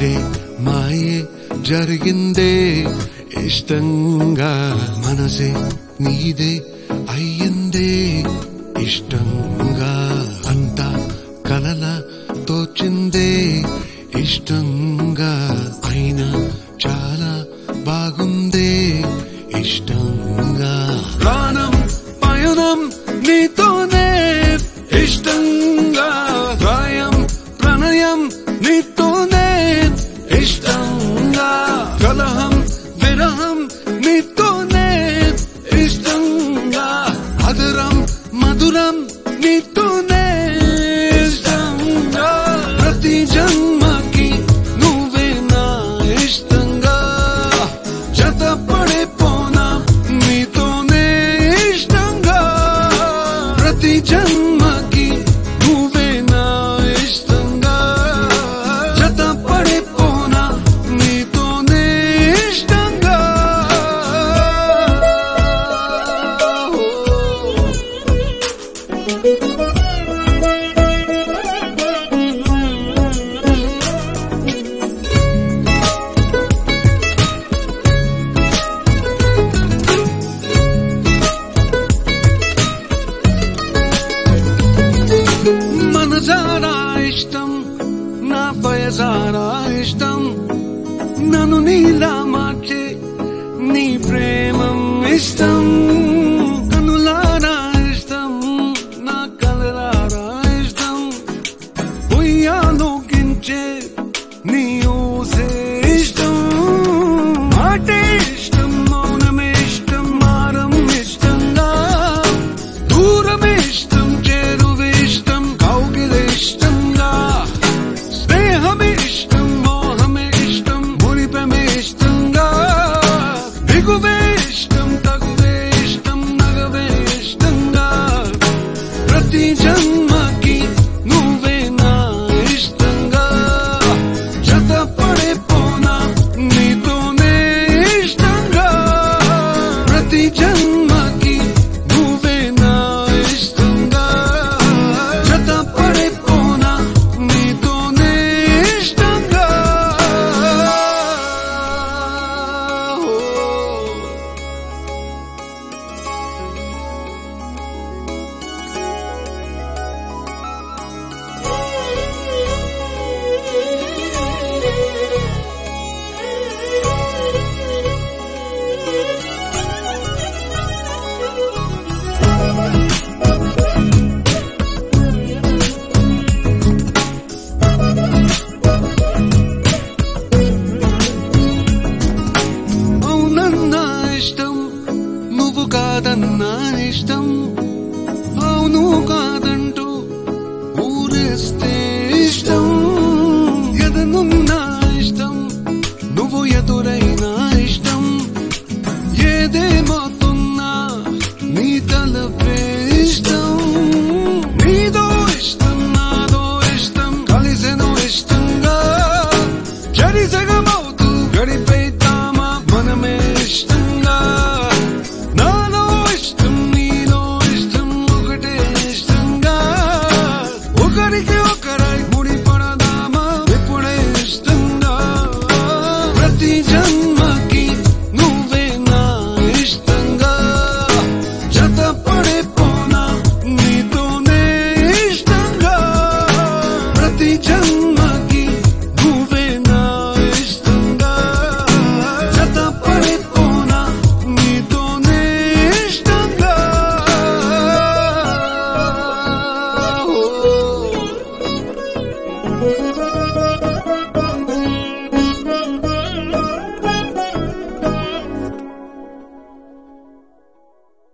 తీరే మాయే జరిగిందే ఇష్టంగా మనసే నీదే అయ్యిందే ఇష్టంగా అంతా కలల తోచిందే ఇష్టంగా అయినా చాలా బాగుందే ఇష్టంగా ప్రాణం పయనం నీతోనే ఇష్టంగా గాయం ప్రణయం నీతోనే ఇష్టంగా కలహం విరహం నీతోనే ఇష్టంగా అదురం మధురం నీతోనే ఇష్టంగా ప్రతి జన్మకి నువ్వే నా ఇష్టంగా జతపడే పోనా నీతోనే ఇష్టంగా ప్రతి జన్మకి నువ్వే నా ఇష్టంగా జతపడే పోనా నీతోనే ఇష్టంగా మనసారా ఇష్టం నా పయసారా ఇష్టం నన్ను నీలా మార్చే నీ ప్రేమం ఇష్టం కనులారా ఇష్టం నా కలరారా ఇష్టం ఉయ్యాలోకించే నీ ఊసే ఇష్టం మాటే ఇష్టం మౌనమే ఇష్టం మారం ఇష్టంగా దూరమే ఇష్టం చేరువే ఇష్టం కౌగిలే ఇష్టంగా స్నేహమే ఇష్టం మోహమే ఇష్టం మురిపమే ఇష్టంగా దిగువే ఇష్టం తగువే ఇష్టం నగవే ఇష్టంగా ప్రతి జన్మకి నువ్వే నా ఇష్టంగా జతపడే పోనా నీతోనే ఇష్టంగా ప్రతి జన్మకి నువ్వే నా ఇష్టంగా జతపడే పోనా నీతోనే ఇష్టంగా అవునన్నా ఇష్టం నువ్వు కాదన్నా ఇష్టం అవును కాదంటూ ఊరేస్తే ఇష్టం ఎదనున్నా ఇష్టం నువ్వు ఎదురైనా ఇష్టం ఏదేమవుతున్నా నీ తలపు